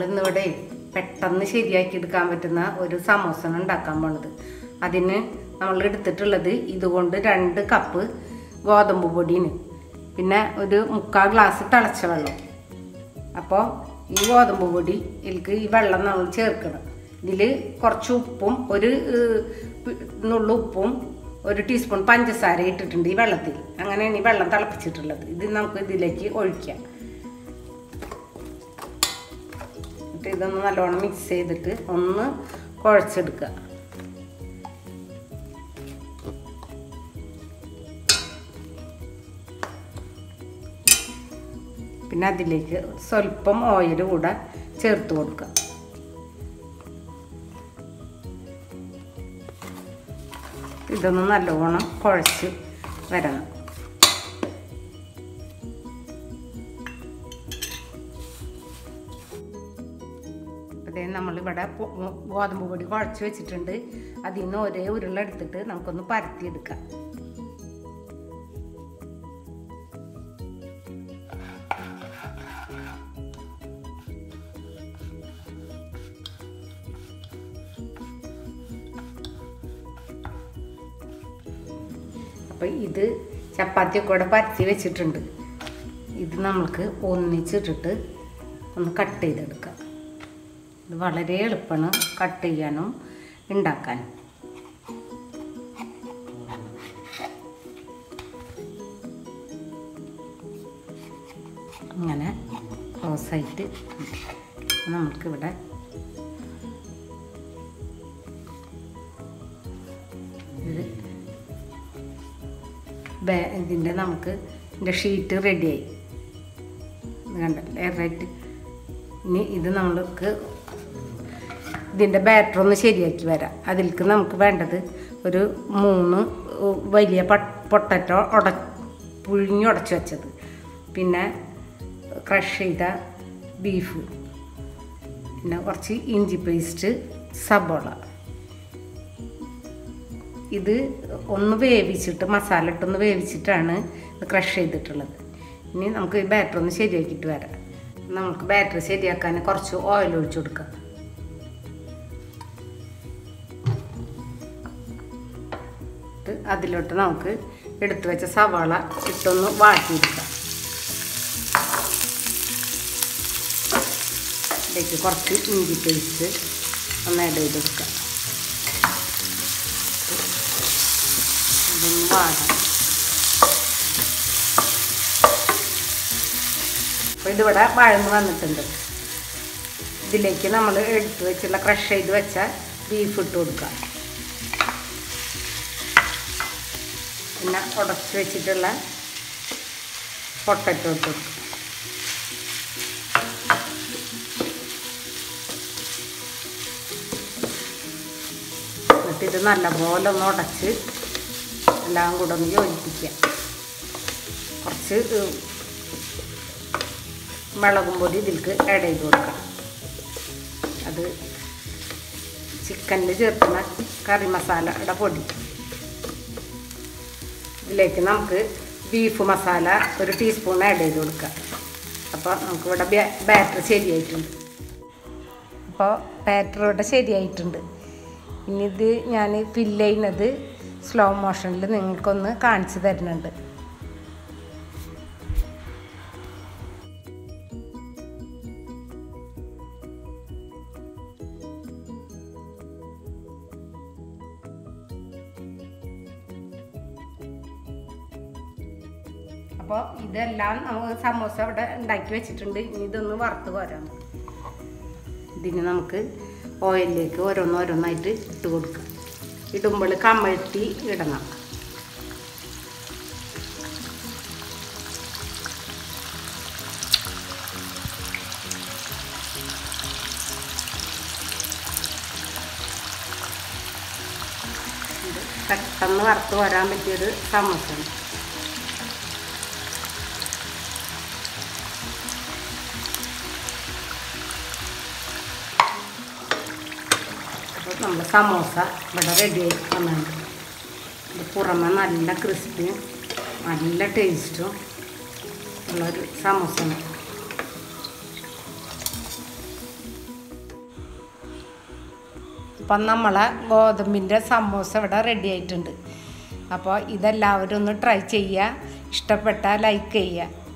നമ്മളിന്നിവിടെ പെട്ടെന്ന് ശരിയാക്കി എടുക്കാൻ പറ്റുന്ന ഒരു സമോസ ഉണ്ടാക്കാൻ പോണത് അതിന് നമ്മൾ എടുത്തിട്ടുള്ളത് ഇതുകൊണ്ട് രണ്ട് കപ്പ് ഗോതമ്പ് പൊടിയാണ് പിന്നെ ഒരു മുക്കാൽ ഗ്ലാസ് തിളച്ച വെള്ളം അപ്പോൾ ഈ ഗോതമ്പ് പൊടി ഇതിലേക്ക് ഈ വെള്ളം നമ്മൾ ചേർക്കണം ഇതിൽ കുറച്ച് ഉപ്പും ഒരു ഏഹ്, പി- നുള്ളു ഉപ്പും ഒരു ടീസ്പൂൺ പഞ്ചസാര ഇട്ടിട്ടുണ്ട് ഈ വെള്ളത്തിൽ അങ്ങനെയാണ് ഈ വെള്ളം തിളപ്പിച്ചിട്ടുള്ളത് ഇത് നമുക്ക് ഇതിലേക്ക് ഒഴിക്കാം എന്നിട്ട് ഇതൊന്ന് നല്ലോണം മിക്സ് ചെയ്തിട്ട് ഒന്ന് കുഴച്ചെടുക്കുക പിന്നെ അതിലേക്ക് സ്വല്പം ഓയിൽ കൂടെ ചേർത്ത് കൊടുക്കുക ഇതൊന്ന് നല്ലോണം കുഴച്ച് വരണം അതേ നമ്മളിവിടെ പൊ- ഗോതമ്പ് പൊടി കുഴച്ച് വെച്ചിട്ടുണ്ട് അതിൽ നിന്ന് ഒരേ ഉരുള എടുത്തിട്ട് നമുക്കൊന്ന് പരത്തിയെടുക്കാം അപ്പം ഇത് ചപ്പാത്തിയൊക്കെ കൂടെ പരത്തി വെച്ചിട്ടുണ്ട് ഇത് നമ്മൾക്ക് ഒന്നിച്ചിട്ടിട്ട് ഒന്ന് കട്ട് ചെയ്തെടുക്കാം ഇത് വളരെ എളുപ്പമാണ് കട്ട് ചെയ്യാനും ഉണ്ടാക്കാനും അങ്ങനെ ക്ലോസായിട്ട് നമുക്കിവിടെ ഇത് ബേ- ഇതിൻ്റെ നമുക്ക് ഇതിൻ്റെ ഷീറ്റ് റെഡിയായി ഇത് കണ്ട എയർറൈറ്റ് ഇനി ഇത് നമ്മൾക്ക് ഇതിൻ്റെ ബാറ്റർ ഒന്ന് ശരിയാക്കി വരാം അതിലേക്ക് നമുക്ക് വേണ്ടത് ഒരു മൂന്ന് ഉ- വലിയ പൊട്ടറ്റോ ഉട പുഴുങ്ങി ഉടച്ച് വെച്ചത് പിന്നെ ക്രഷ് ചെയ്ത ബീഫ് പിന്നെ കുറച്ച് ഇഞ്ചി പേസ്റ്റ് സബോള ഇത് ഒന്ന് വേവിച്ചിട്ട് മസാല ഇട്ടൊന്ന് വേവിച്ചിട്ടാണ് ഇത് ക്രഷ് ചെയ്തിട്ടുള്ളത് ഇനി നമുക്ക് ഈ ബാറ്റർ ഒന്ന് ശരിയാക്കിയിട്ട് വരാം നമുക്ക് ബാറ്റർ ശരിയാക്കാൻ കുറച്ച് ഓയിൽ ഒഴിച്ചു കൊടുക്കാം ഇട്ട് അതിലോട്ട് നമുക്ക് എടുത്തു വെച്ച സവാള ഇട്ടൊന്ന് വാട്ടിയെടുക്കാം ഇതിലേക്ക് കുറച്ച് ഇഞ്ചി പേസ്റ്റ് ഒന്ന് ആഡ് ചെയ്ത് കൊടുക്കാം ഇതൊന്ന് വാടാം അപ്പോൾ ഇതിവിടെ വഴന്ന് വന്നിട്ടുണ്ട് ഇതിലേക്ക് നമ്മൾ എടുത്ത് വെച്ചുള്ള ക്രഷ് ചെയ്ത് വെച്ച ബീഫ് ഇട്ട് കൊടുക്കുക പിന്നെ ഉടച്ച് വെച്ചിട്ടുള്ള പൊട്ടറ്റോ ഇട്ട് കൊടുക്കുക എന്നിട്ട് ഇത് നല്ലപോലെ ഒന്ന് ഉടച്ച് എല്ലാം കൂടെ ഒന്ന് യോജിപ്പിക്കുക കുറച്ച് ഏഹ്, മുളകും പൊടി ഇതിലേക്ക് ആഡ് ചെയ്ത് കൊടുക്കാം അത് ചിക്കനിൽ ചേർക്കുന്ന കറി മസാലയുടെ പൊടി ഇതിലേക്ക് നമുക്ക് ബീഫ് മസാല ഒരു ടീസ്പൂൺ ആഡ് ചെയ്ത് കൊടുക്കാം അപ്പോൾ നമുക്കിവിടെ ബാറ്റർ ശരിയായിട്ടുണ്ട് അപ്പോൾ ബാറ്റർ ഇവിടെ ശരിയായിട്ടുണ്ട് ഇനി ഇത് ഞാൻ ഫില്ല് ചെയ്യുന്നത് സ്ലോ മോഷനിൽ നിങ്ങൾക്കൊന്ന് കാണിച്ചു തരുന്നുണ്ട് അപ്പോൾ ഇതെല്ലാം നമുക്ക് സമോസ ഇവിടെ ഉണ്ടാക്കി വെച്ചിട്ടുണ്ട് ഇനി ഇതൊന്ന് വറുത്ത് കോരാം ഇതിന് നമുക്ക് ഓയിലിലേക്ക് ഓരോന്നോരോന്നായിട്ട് ഇട്ട് കൊടുക്കുക ഇടുമ്പോൾ കമഴ്ത്തി ഇടണം ഇത് പെട്ടെന്ന് വറുത്ത് വരാൻ പറ്റിയൊരു സമോസയാണ് അപ്പോൾ നമ്മൾ സമോസ ഇവിടെ റെഡി ആയി വന്നിട്ടുണ്ട് ഇത് പുറമെ നല്ല ക്രിസ്പിയും നല്ല ടേസ്റ്റും ഉള്ളൊരു സമോസയാണ് ഇപ്പം നമ്മളെ ഗോതമ്പിൻ്റെ സമോസ ഇവിടെ റെഡി ആയിട്ടുണ്ട് അപ്പോൾ ഇതെല്ലാവരും ഒന്ന് ട്രൈ ചെയ്യുക ഇഷ്ടപ്പെട്ടാൽ ലൈക്ക് ചെയ്യുക